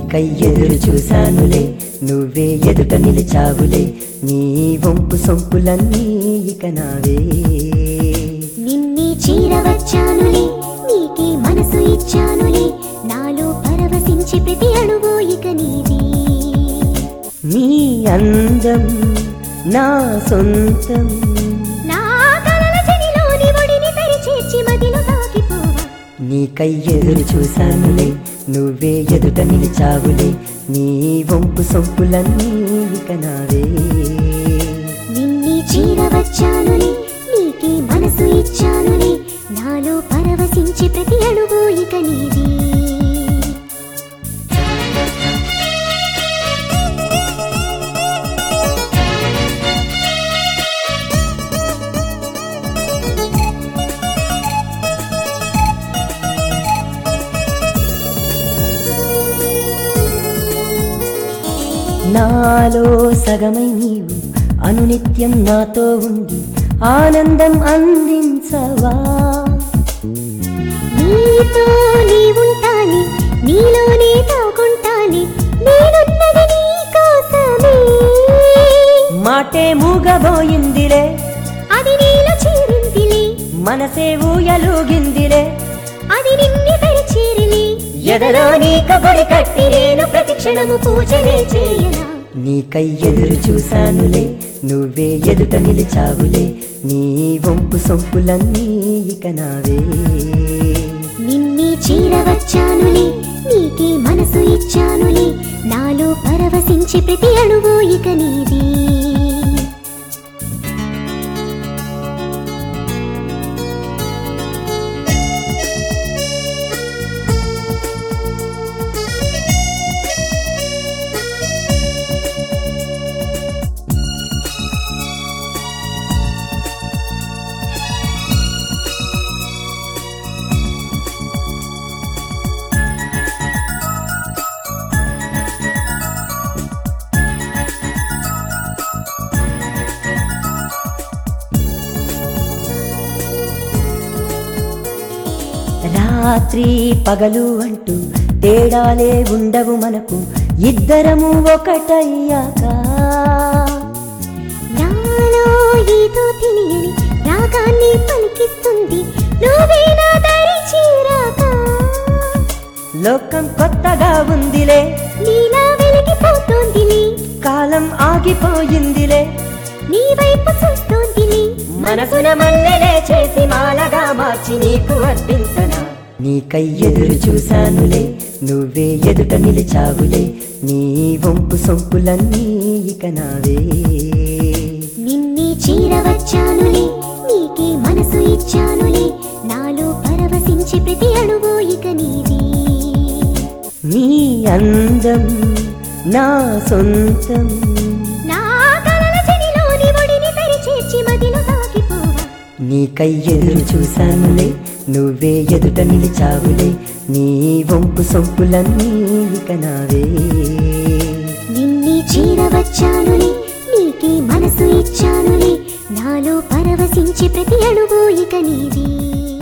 నీకై ఎదురు చూశానులే నువ్వే ఎదుట నిలిచావులే నీ వంపు సొంపులన్నీ ఇక నావే నిన్నే చేరవచ్చానులే నీకే మనసు ఇచ్చానులే నాలో పరవశించి ప్రతి అణువు ఇక నీది నీ అందం నా సొంతం నా కలల చెడిలోని ఒడిని తరిచేర్చి మదిలో తాకిపోవా నీకై ఎదురు చూశానులే నువ్వే ఎదుట నిలిచావులే నీ వంపు సొంపులన్నీ ఇక నావే నిన్నే చేరవచ్చానులే నీకే మనసు ఇచ్చానులే నాలో పరవశించి ప్రతి అణువు ఇక నీది నాలో సగమై నీవు అనునిత్యం నాతో ఉండి ఆనందం అందించవా నీతో నీవుంటాని నీలోనే తాకుంటాని నేనున్నది నీ కోసమే మాటే మూగబోయిందిలే అది నీలో చేరిందిలే మనసే ఊయలుగిందిలే అది నిన్ను తరిచేరిలే ఎదలో నీ కబడి కట్టి నేను ప్రతి క్షణము పూజలే చేయనా చేయనా నీకై ఎదురు చూశానులే నువ్వే ఎదుట నిలిచావులే నీ వంపు సొంపులన్నీ ఇక నావే నిన్నే చేరవచ్చానులే నీకే మనసు ఇచ్చానులే నాలో పరవశించి ప్రతి అణువు ఇక నీది రాత్రి పగలు అంటూ తేడాలే ఉండవు మనకు ఇద్దరము ఒకటయ్యాక నాలో ఏదో తెలియని రాగాన్ని పలికిస్తుంది నువ్వే నా దరి చేరాక లోకం కొత్తగా ఉందిలే నీలా వెలిగిపోతోందిలే కాలం ఆగిపోయిందిలే నీ వైపు చూస్తోందిలే మనసున మల్లెలే చేసి మాలగా మార్చి నీకు అర్పించనా నీకై ఎదురు చూశానులే నువ్వే ఎదుట నిలిచావులే నీ వంపు సొంపులన్నీ ఇక నావే నిన్నే చేరవచ్చానులే నీకే మనసు ఇచ్చానులే నాలో పరవశించి ప్రతి అణువు ఇక నీది నీ అందం నా సొంతం నా కలల చెడిలోని ఒడిని తరిచేర్చి మదిలో తాకిపోవా నీకై ఎదురు చూశానులే నువ్వే ఎదుట నిలిచావులే నీ వంపు సొంపులన్నీ ఇక నావే నిన్నే చేరవచ్చానులే నీకే మనసు ఇచ్చానులే నాలో పరవశించి ప్రతి అణువు ఇక నీది